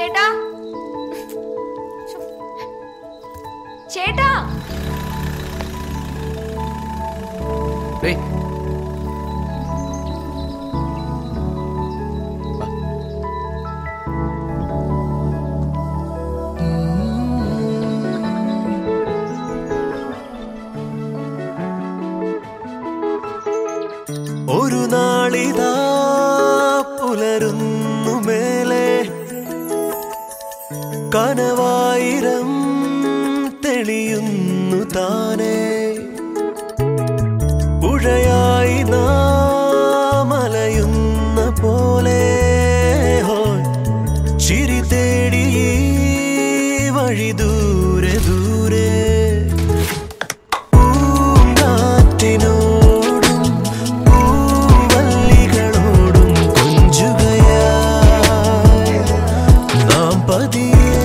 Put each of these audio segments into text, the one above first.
ചേട്ടാ ശ്ശോ. ചേട്ടാ ഡേയ് ഒരു നാളിതാ പുലരുന്നു മേലെ കനവായിരം തെളിയുന്നു താനേ പുഴയായി നാം അലയുന്ന പോലെ ഹോയ് ചിരി തേടി ഈ വഴി ദൂരെ ദൂരെ പൂങ്കാറ്റിനോടും പൂവല്ലികളോടും കൊഞ്ചുകയായി നാം പതിയെ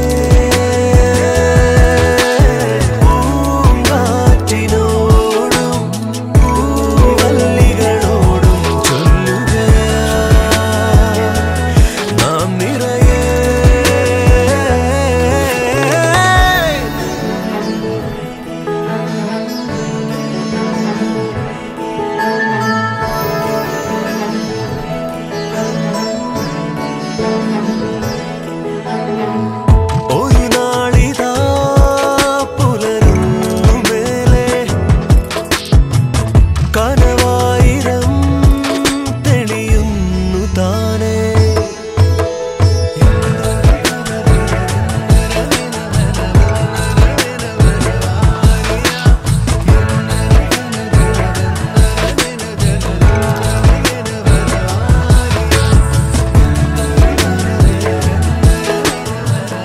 പൂങ്കാറ്റിനോടും പൂവല്ലികളോടും ചൊല്ലുകയായി നാം നിറയെ ഒരു നാളിതാ പുലരുന്നു മേലെ കനവായിരം തെളിയുന്നു താനേ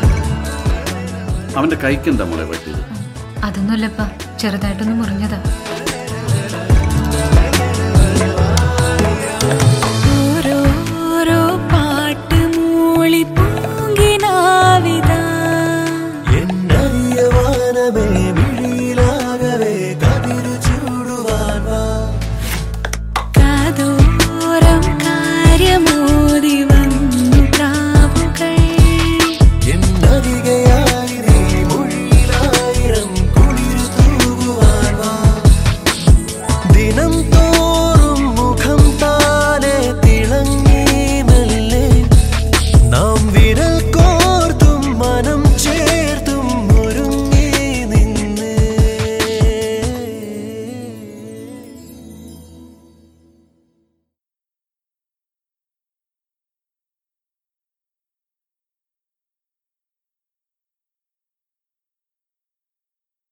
അവന്റെ കൈക്ക് എന്താ മോളെ പറ്റിയത് അതൊന്നുമല്ലപ്പ ചെറുതായിട്ടൊന്ന് മുറിഞ്ഞതാ